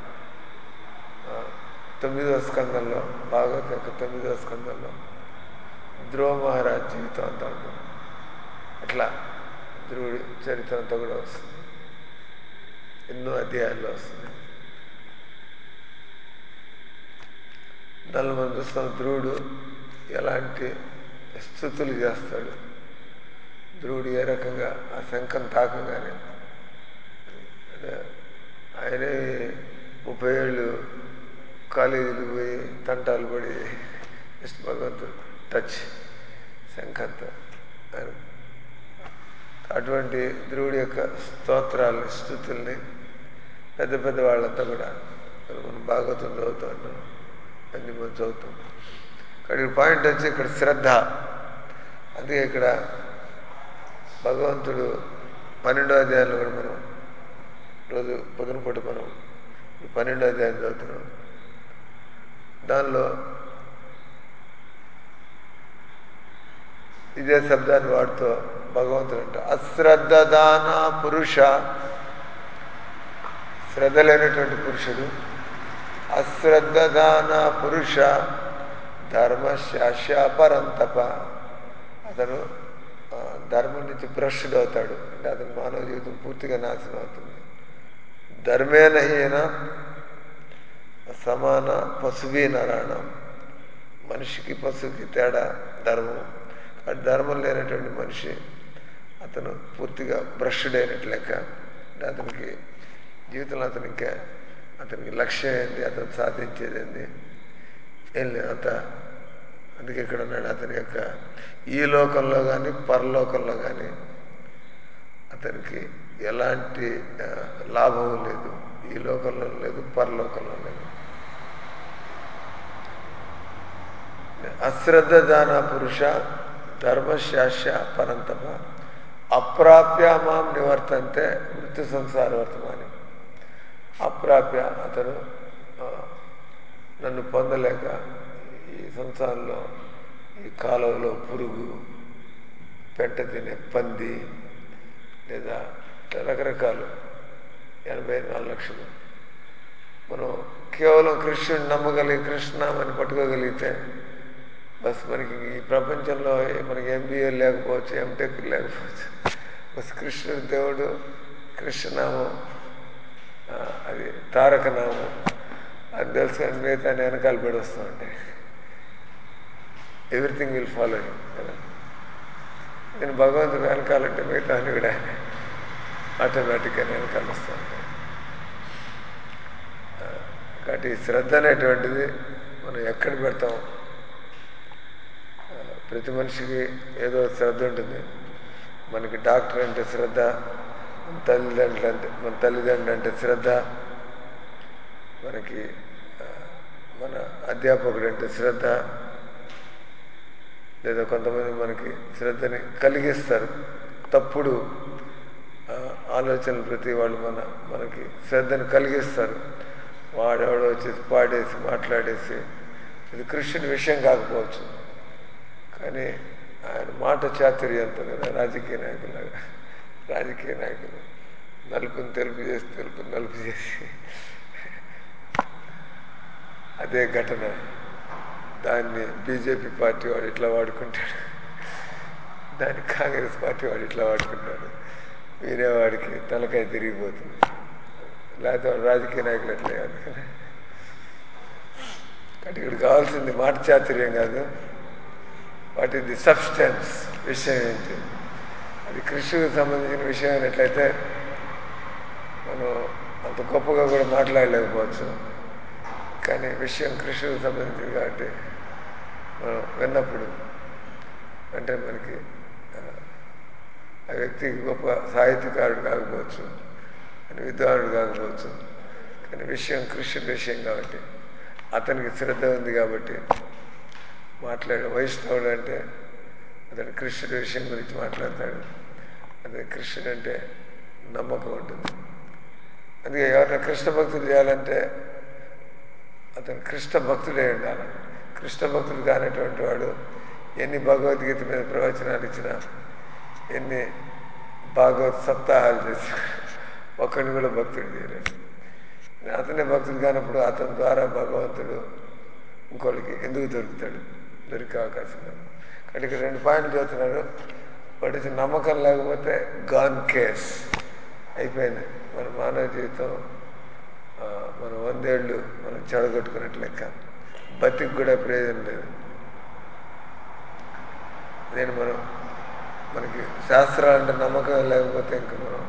తొమ్మిదవ స్కందంలో భాగవతం యొక్క తొమ్మిదవ స్కందంలో ధ్రువ మహారాజ్ జీవితం అంతా ఉంటుంది అట్లా ధ్రువుడి చరిత్ర అంతా కూడా వస్తుంది ఎన్నో అధ్యాయాల్లో వస్తుంది దానిలో మనం చూస్తాం ధ్రువుడు ఎలాంటి స్థుతులు చేస్తాడు ధ్రువుడు ఏ రకంగా ఆ శంఖం తాకగానే అంటే ఆయనే ముప్పై ఏళ్ళు కాలేజీలు పోయి తంటాలు పడి విష్ణు భగవంతుడు టచ్ శంఖంతో ఆయన అటువంటి ధ్రువుడి యొక్క స్తోత్రాలని స్థుతుల్ని పెద్ద పెద్ద వాళ్ళంతా కూడా మనం భాగవతం చదువుతూ ఉంటాం అన్ని మనం చదువుతాం ఇక్కడ పాయింట్ వచ్చి ఇక్కడ శ్రద్ధ అందుకే ఇక్కడ భగవంతుడు పన్నెండో అధ్యాయంలో కూడా మనం రోజు పొద్దున పూట మనం పన్నెండో అధ్యాయం చదువుతున్నాం దానిలో ఇదే శబ్దాన్ని వాడుతూ భగవంతుడు అంట అశ్రద్ధ దాన పురుష శ్రద్ధ లేనటువంటి పురుషుడు అశ్రద్ధ దాన పురుష ధర్మశాస్య పరంతప అతను ధర్మం నుంచి భ్రష్టుడు అవుతాడు అంటే అతని మానవ జీవితం పూర్తిగా నాశనం అవుతుంది ధర్మేన హీన సమాన పశువీ నరాణం మనిషికి పశువుకి తేడా ధర్మం ఆ ధర్మం లేనటువంటి మనిషి అతను పూర్తిగా బ్రష్డ్ అయినట్టు లెక్క అంటే అతనికి జీవితంలో అతను ఇంకా అతనికి లక్ష్యం ఏంది అతను సాధించేది ఏంది ఏం లేదు అంత అందుకే ఇక్కడ ఉన్నాడు అతని యొక్క ఈ లోకంలో కానీ పరలోకంలో కానీ అతనికి ఎలాంటి ఆ, లాభం లేదు ఈ లోకంలో లేదు పరలోకంలో లేదు అశ్రద్ధ దాన పురుష ధర్మశాస్య పరంతప అప్రాప్య మాం నివర్తంతే మృత్యు సంసార వర్తమాని అప్రాప్య అతను ఆ, నన్ను పొందలేక ఈ సంసారంలో ఈ కాలువలో పురుగు పెంట తినే పంది లేదా రకరకాలు ఎనభై నాలుగు లక్షలు మనం కేవలం కృష్ణుని నమ్మగలిగి కృష్ణనామని పట్టుకోగలిగితే బస్ మనకి ఈ ప్రపంచంలో మనకి ఎంబీఏ లేకపోవచ్చు ఎంటెక్ లేకపోవచ్చు బస్ కృష్ణుడు దేవుడు కృష్ణనామం ఆ, అది తారక నామం అది తెలుసుకొని మిగతా వెనకాల పడి వస్తూ ఉంటాయి ఎవ్రీథింగ్ విల్ ఫాలో కదా నేను భగవంతుడు వెనకాలంటే మిగతా అన్ని కూడా ఆటోమేటిక్గా వెనకాల వస్తూ ఉంటాయి ఆ, కాబట్టి ఈ శ్రద్ధ అనేటువంటిది మనం ఎక్కడ పెడతాం ఆ, ప్రతి మనిషికి ఏదో శ్రద్ధ ఉంటుంది మనకి డాక్టర్ అంటే శ్రద్ధ మన తల్లిదండ్రులు అంటే మన తల్లిదండ్రులు అంటే శ్రద్ధ మనకి ఆ, మన అధ్యాపకుడు అంటే శ్రద్ధ లేదా కొంతమంది మనకి శ్రద్ధని కలిగిస్తారు తప్పుడు ఆ, ఆలోచనలు ప్రతి వాళ్ళు మన మనకి శ్రద్ధను కలిగిస్తారు వాడెవడో వచ్చేసి పాడేసి మాట్లాడేసి ఇది కృష్ణుని విషయం కాకపోవచ్చు కానీ ఆయన మాట చాతుర్యంతో కదా రాజకీయ నాయకులాగా రాజకీయ నాయకులు నలుపుని తెలుపు చేసి తెలుపు నలుపు చేసి అదే ఘటన దాన్ని బీజేపీ పార్టీ వాడు ఇట్లా వాడుకుంటాడు దాన్ని కాంగ్రెస్ పార్టీ వాడు ఇట్లా వాడుకుంటాడు వేరే వాడికి తలకాయ తిరిగిపోతుంది లేకపోతే వాడు రాజకీయ నాయకులు ఎట్లా కాదు కదా కాబట్టి ఇక్కడ కావాల్సింది మాట చాతుర్యం కాదు వాట్ ఈస్ ది సబ్స్టెన్స్ విషయం ఏంటి అది కృషికి సంబంధించిన విషయం అయినట్లయితే మనం అంత గొప్పగా కూడా మాట్లాడలేకపోవచ్చు కానీ విషయం కృషికి సంబంధించింది కాబట్టి మనం విన్నప్పుడు అంటే మనకి ఆ, ఆ వ్యక్తికి గొప్ప సాహిత్యకారుడు కాకపోవచ్చు అని విద్వానుడు కాకపోవచ్చు కానీ విషయం కృష్ణుడి విషయం కాబట్టి అతనికి శ్రద్ధ ఉంది కాబట్టి మాట్లాడే వైష్ణవుడు అంటే అతడు కృష్ణుడి విషయం గురించి మాట్లాడతాడు అదే కృష్ణుడు అంటే నమ్మకం ఉంటుంది అందుకే ఎవరైనా కృష్ణ భక్తులు చేయాలంటే అతను కృష్ణ భక్తుడే ఉండాలి కృష్ణ భక్తుడు కానటువంటి వాడు ఎన్ని భగవద్గీత మీద ప్రవచనాలు ఇచ్చినా ఎన్ని భాగవత్ సప్తాహాలు చేసినా ఒక్కడిని కూడా భక్తుడు చేయలేడు అతనే భక్తుడు కానప్పుడు అతని ద్వారా భగవంతుడు ఇంకోళ్ళకి ఎందుకు దొరుకుతాడు దొరికే అవకాశం లేదు కాబట్టి ఇక్కడ రెండు పాయింట్లు చదువుతున్నారు వాటి నమ్మకం లేకపోతే గాన్ కేస్ అయిపోయింది మన మానవ జీవితం ఆ, మనం వందేళ్ళు మనం చెడగొట్టుకున్నట్టు లెక్క బతికి కూడా ప్రయోజనం లేదు నేను మనం మనకి శాస్త్రాలంటే నమ్మకం లేకపోతే ఇంకా మనం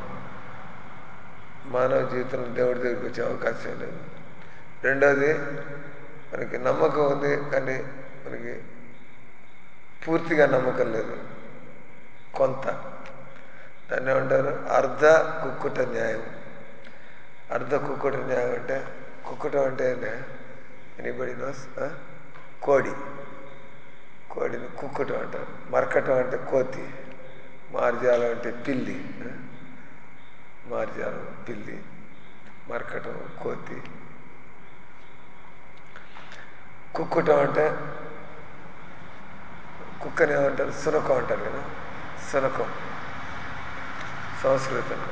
మానవ జీవితంలో దేవుడి దగ్గరికి వచ్చే అవకాశం లేదు రెండోది మనకి నమ్మకం ఉంది కానీ మనకి పూర్తిగా నమ్మకం లేదు కొంత దాన్ని ఏమంటారు అర్ధ కుక్కుట న్యాయం అర్ధ కుక్కుట న్యాయం అంటే కుక్కుటం అంటే ఎనీబడి నోస్ కోడి కోడిని కుక్కుటం అంటారు మరకటం అంటే కోతి మార్జాలం అంటే పిల్లి ఆ? మార్జాలం పిల్లి మరకటం కోతి కుక్కుటం అంటే కుక్కని ఏమంటారు సునకం అంటారు కదా సునకం సంస్కృతంలో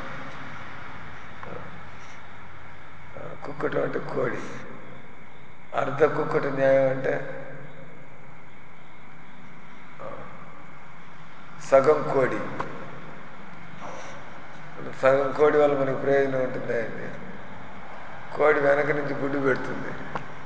ఆ, కుక్కటం అంటే కోడి అర్ధ కుక్కట న్యాయం అంటే ఆ, సగం కోడి సగం కోడి వల్ల మనకి ప్రయోజనం ఉంటుంది అండి కోడి వెనక నుంచి గుడ్డు పెడుతుంది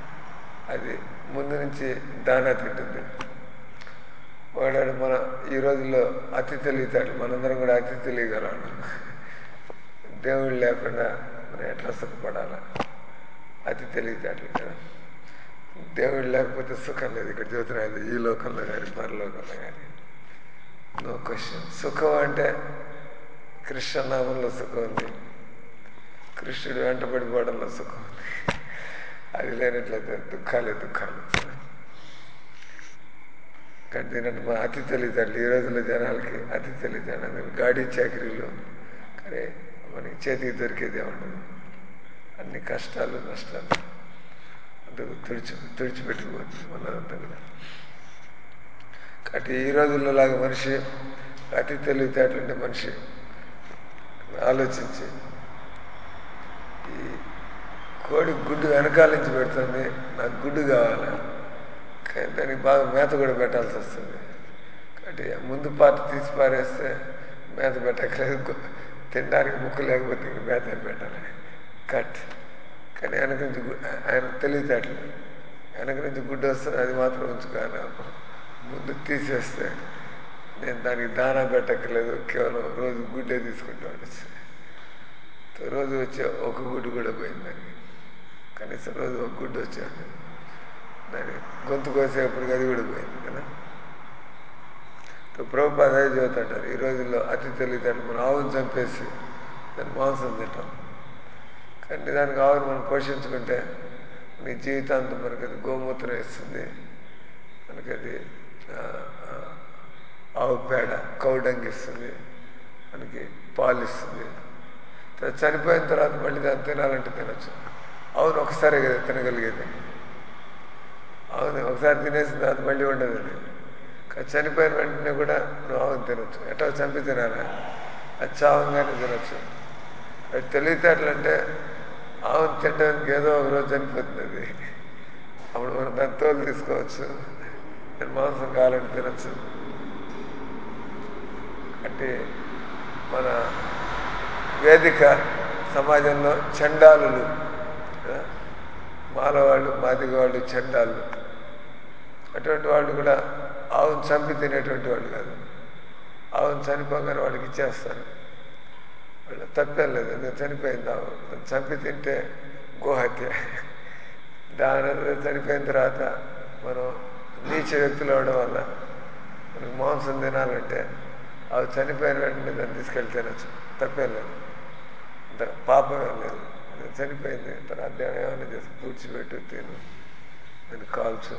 అది ముందు నుంచి దానా తింటుంది వాడాడు మన ఈ రోజుల్లో అతి తెలివితేటలు మనందరం కూడా అతి తెలియగలం దేవుడు లేకుండా మనం ఎట్లా సుఖపడాలా అతి తెలివితేటలు కదా దేవుడు లేకపోతే సుఖం లేదు ఇక్కడ చెబుతున్నాడు ఈ లోకంలో కానీ పరలోకంలో కానీ నో క్వశ్చన్ సుఖం అంటే కృష్ణ నామంలో సుఖం ఉంది కృష్ణుడు వెంటబడిపోవడంలో సుఖం ఉంది అది లేనట్లయితే దుఃఖాలే దుఃఖాలు కానీ దీనంటే మా అతి తెలివితేటలు ఈ రోజుల్లో జనాలకి అతి తెలివితేటలు గాడి చాకరీలు కానీ మనకి చేతికి దొరికేదే ఉండదు అన్ని కష్టాలు నష్టాలు అందుకు తుడిచి తుడిచిపెట్టుకోవచ్చు మనంతా కూడా కాబట్టి ఈ రోజుల్లో లాగా మనిషి అతి తెలివితేటలుండే మనిషి ఆలోచించి ఈ కోడి గుడ్డు వెనకాల నుంచి పెడుతుంది నాకు గుడ్డు కావాలి కానీ దానికి బాగా మేత కూడా పెట్టాల్సి వస్తుంది కాబట్టి ముందు పార్ట్ తీసి పారేస్తే మేత పెట్టక్కలేదు తినడానికి ముక్కు లేకపోతే ఇంక మేత ఏం పెట్టాలి కట్ కానీ వెనక నుంచి ఆయన తెలివితేటలు వెనక నుంచి గుడ్డు వస్తుంది అది మాత్రం ఉంచుకోవాలి ముందు తీసేస్తే నేను దానికి దానా పెట్టక్కర్లేదు కేవలం రోజు గుడ్డే తీసుకుంటాను రోజు వచ్చే ఒక గుడ్డు కూడా పోయింది దానికి కనీసం రోజు ఒక గుడ్డు వచ్చాడు దాని గొంతు కోసేపటికి అది కూడా పోయింది కదా ప్రభుపాద అదే చదువుతుంటారు ఈ రోజుల్లో అతి తెలివితేటలు మనం ఆవును చంపేసి దాని మాంసం తింటాం కానీ దానికి ఆవును మనం పోషించుకుంటే నీ జీవితాంతం మనకి అది గోమూత్రం ఇస్తుంది మనకి అది ఆవు పేడ కౌడంగి ఇస్తుంది మనకి పాలు ఇస్తుంది చనిపోయిన తర్వాత మళ్ళీ దాన్ని తినాలంటే తినచ్చు అవును ఒకసారి కదా తినగలిగేది అవును ఒకసారి తినేసిన తర్వాత మళ్ళీ ఉండదు అది కానీ చనిపోయిన వెంటనే కూడా నువ్వు ఆవును తినచ్చు ఎట్లా చంపి తినాలా అది చావంగానే తినచ్చు అది తెలివితేటలు అంటే ఆవును తినడానికి ఏదో ఒక రోజు చనిపోతుంది అది అప్పుడు మనం దాని తోలు తీసుకోవచ్చు దాని మాంసం కావాలంటే తినచ్చు అంటే మన వేదిక సమాజంలో చండాలులు మాలవాళ్ళు మాదిగ వాళ్ళు చండాలు అటువంటి వాళ్ళు కూడా ఆవును చంపి తినేటువంటి వాళ్ళు కాదు ఆవును చనిపోగానే వాళ్ళకి ఇచ్చేస్తారు వాళ్ళు తప్పేం లేదు ఎందుకు చనిపోయింది ఆవు చంపి తింటే గోహత్య దాని చనిపోయిన తర్వాత మనం నీచ వ్యక్తులు అవడం వల్ల మనకు మాంసం తినాలంటే అవి చనిపోయిన వెంటనే దాన్ని తీసుకెళ్ళి తినచ్చు తప్పేం లేదు అంత పాపమేం లేదు చనిపోయింది తర్వాత ఏమైనా చేసి పూడ్చిపెట్టు తిను దాన్ని కాల్చు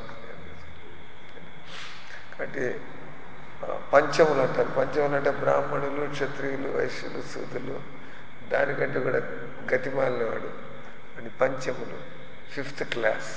కాబట్టి పంచములు అంటారు పంచములు అంటే బ్రాహ్మణులు క్షత్రియులు వైశ్యులు సూదులు దానికంటే కూడా గతిమాలినవాడు అని పంచములు ఫిఫ్త్ క్లాస్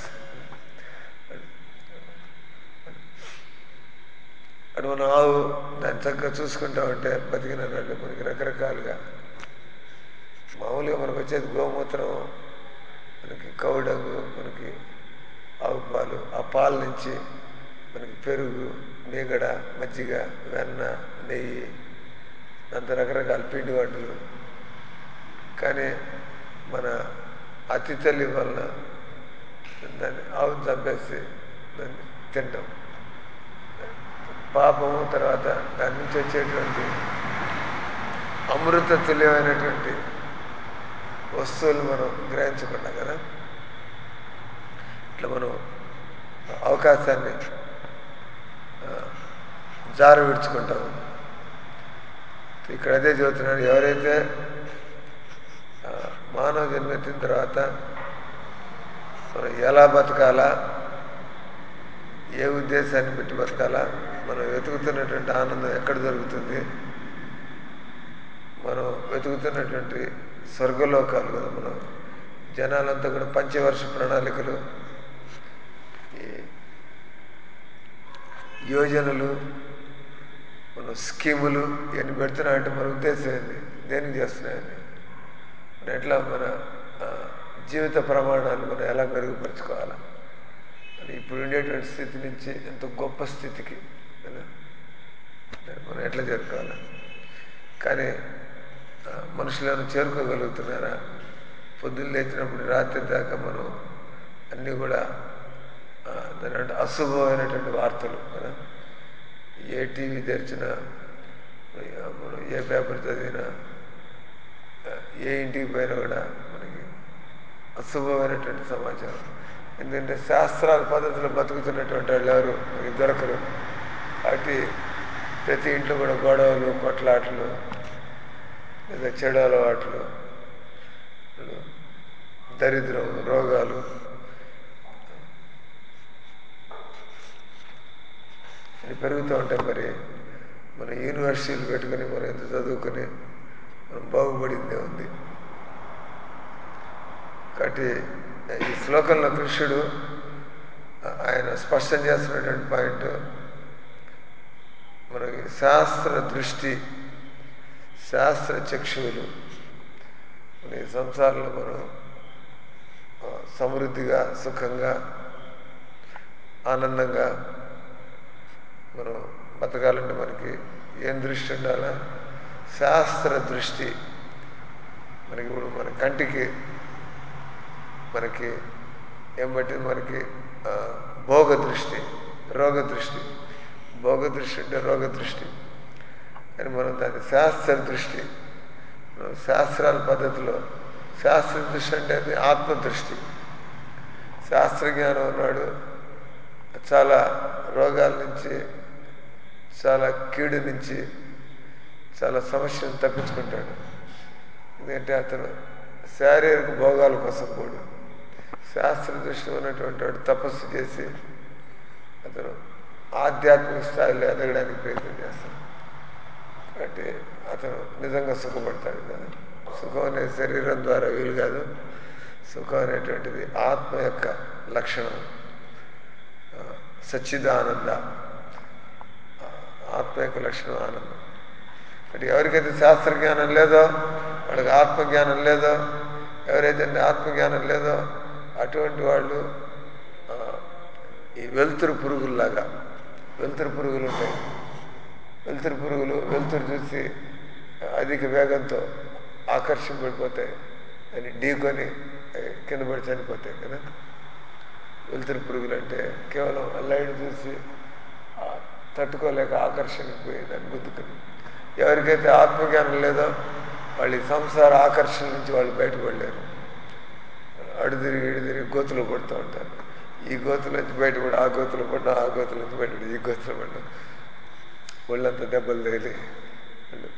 అటు మన ఆవు దాన్ని చక్కగా చూసుకుంటా ఉంటే బతికినట్లు మనకి రకరకాలుగా మామూలుగా మనకు వచ్చేది గోమూత్రం మనకి కౌడంగు మనకి ఆవు పాలు ఆ పాల నుంచి మనకి పెరుగు మీగడ మజ్జిగ వెన్న నెయ్యి అంత రకరకాల పిండి వంటలు కానీ మన అతి తల్లి వల్ల దాన్ని ఆవును చంపేసి దాన్ని తింటాం పాపము తర్వాత దాని నుంచి వచ్చేటువంటి అమృత తుల్యమైనటువంటి వస్తువులు మనం గ్రహించకుండా కదా ఇట్లా మనం అవకాశాన్ని జారు విడుచుకుంటాం ఇక్కడ అదే చెబుతున్నాడు ఎవరైతే మానవ జన్మెత్తిన తర్వాత మనం ఎలా బతకాలా ఏ ఉద్దేశాన్ని పెట్టి బతకాలా మనం వెతుకుతున్నటువంటి ఆనందం ఎక్కడ దొరుకుతుంది మనం వెతుకుతున్నటువంటి స్వర్గలోకాలు కదా మనం జనాలంతా కూడా పంచవర్ష ప్రణాళికలు యోజనలు మనం స్కీములు ఇవన్నీ పెడుతున్నాయంటే మన ఉద్దేశం ఏంది దేనికి చేస్తున్నాయండి మన ఎట్లా మన జీవిత ప్రమాణాలు మనం ఎలా మెరుగుపరుచుకోవాలా అని ఇప్పుడు ఉండేటువంటి స్థితి నుంచి ఎంత గొప్ప స్థితికి కదా మనం ఎట్లా చేరుకోవాలి కానీ మనుషులను చేరుకోగలుగుతున్నారా పొద్దున్న లేచినప్పుడు రాత్రి దాకా మనం అన్నీ కూడా దాని అంటే అశుభమైనటువంటి వార్తలు కదా ఏ టీవీ తెరిచినా మనం ఏ పేపర్ చదివినా ఏ ఇంటికి పోయినా కూడా మనకి అశుభమైనటువంటి సమాచారం ఎందుకంటే శాస్త్రాల పద్ధతిలో బతుకుతున్నటువంటి వాళ్ళు ఎవరు మనకి దొరకరు కాబట్టి ప్రతి ఇంట్లో కూడా గొడవలు కొట్లాటలు లేదా చెడు అలవాట్లు దరిద్రం రోగాలు ఇది పెరుగుతూ ఉంటాయి మరి మన యూనివర్సిటీలు పెట్టుకుని మనం ఎంత చదువుకొని మనం బాగుపడిందే ఉంది కాబట్టి ఈ శ్లోకంలో కృష్ణుడు ఆయన స్పష్టం చేస్తున్నటువంటి పాయింట్ మనకి శాస్త్ర దృష్టి శాస్త్ర చక్షువులు మన ఈ సంసారంలో మనం ఆ, సమృద్ధిగా సుఖంగా ఆనందంగా మనం బతకాలంటే మనకి ఏం దృష్టి ఉండాలా శాస్త్ర దృష్టి మనకి ఇప్పుడు మన కంటికి మనకి ఏం పట్టింది మనకి ఆ, భోగ దృష్టి రోగ దృష్టి భోగ దృష్టి అంటే రోగ దృష్టి కానీ మనం దాని శాస్త్ర దృష్టి మనం శాస్త్రాల పద్ధతిలో శాస్త్ర దృష్టి అంటే అది ఆత్మ దృష్టి శాస్త్రజ్ఞానం ఉన్నాడు చాలా రోగాల నుంచి చాలా కీడు నుంచి చాలా సమస్యలను తప్పించుకుంటాడు ఎందుకంటే అతను శారీరక భోగాల కోసం పోడు శాస్త్ర దృష్టి ఉన్నటువంటి వాడు తపస్సు చేసి అతను ఆధ్యాత్మిక స్థాయిలో ఎదగడానికి ప్రయత్నం చేస్తాడు కాబట్టి అతను నిజంగా సుఖపడతాడు కదా సుఖం అనే శరీరం ద్వారా వీలు కాదు సుఖం అనేటువంటిది ఆత్మ యొక్క లక్షణం ఆ, సచ్చిదానంద ఆ, ఆత్మ యొక్క లక్షణం ఆనందం అంటే ఎవరికైతే శాస్త్ర జ్ఞానం లేదో వాళ్ళకి ఆత్మజ్ఞానం లేదో ఎవరైతే ఆత్మజ్ఞానం లేదో అటువంటి వాళ్ళు ఆ, ఈ వెలుతురు పురుగుల్లాగా వెలుతురు పురుగులు ఉంటాయి వెలుతురు పురుగులు వెలుతురు చూసి అధిక వేగంతో ఆకర్షింపడిపోతాయి అని ఢీకొని ఆ, కింద పడి చనిపోతాయి కదా వెలుతురు పురుగులు అంటే కేవలం ఆ లైట్ చూసి ఆ, తట్టుకోలేక ఆకర్షణకు పోయి దాన్ని గుద్దుకుని ఎవరికైతే ఆత్మజ్ఞానం లేదో వాళ్ళు ఈ సంసార ఆకర్షణ నుంచి వాళ్ళు బయటపడలేరు అడుదిరిగి ఇడిదిరిగి గోతులు పడుతూ ఉంటారు ఈ గోతుల నుంచి బయటపడి ఆ గోతులు పడ్డా ఆ గోతుల నుంచి బయటపడి ఈ గోతులు పడ్డా ఒళ్ళంతా దెబ్బలు తగిలి వాళ్ళు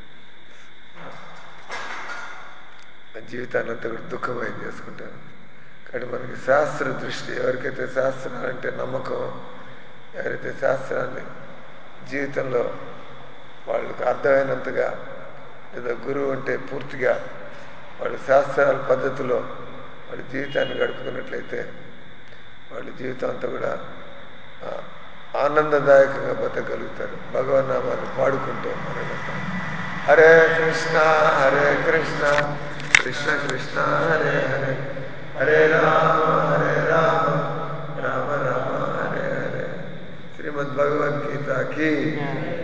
ఆ జీవితాన్ని అంతా కూడా దుఃఖమయం చేసుకుంటారు కానీ మనకి శాస్త్ర దృష్టి ఎవరికైతే శాస్త్రం అంటే నమ్మకం ఎవరైతే శాస్త్రాన్ని జీవితంలో వాళ్ళకి అర్థమైనంతగా లేదా గురువు అంటే పూర్తిగా వాళ్ళ శాస్త్రాల పద్ధతిలో వాళ్ళ జీవితాన్ని గడుపుకున్నట్లయితే వాళ్ళ జీవితం అంతా కూడా ఆ, ఆనందదాయకంగా బతకగలుగుతారు భగవన్నామాన్ని పాడుకుంటూ మనమంతా హరే కృష్ణ హరే కృష్ణ కృష్ణ కృష్ణ హరే హరే హరే రామ హరే రామ రామ రామ హరే హరే శ్రీమద్ భగవద్గీత కి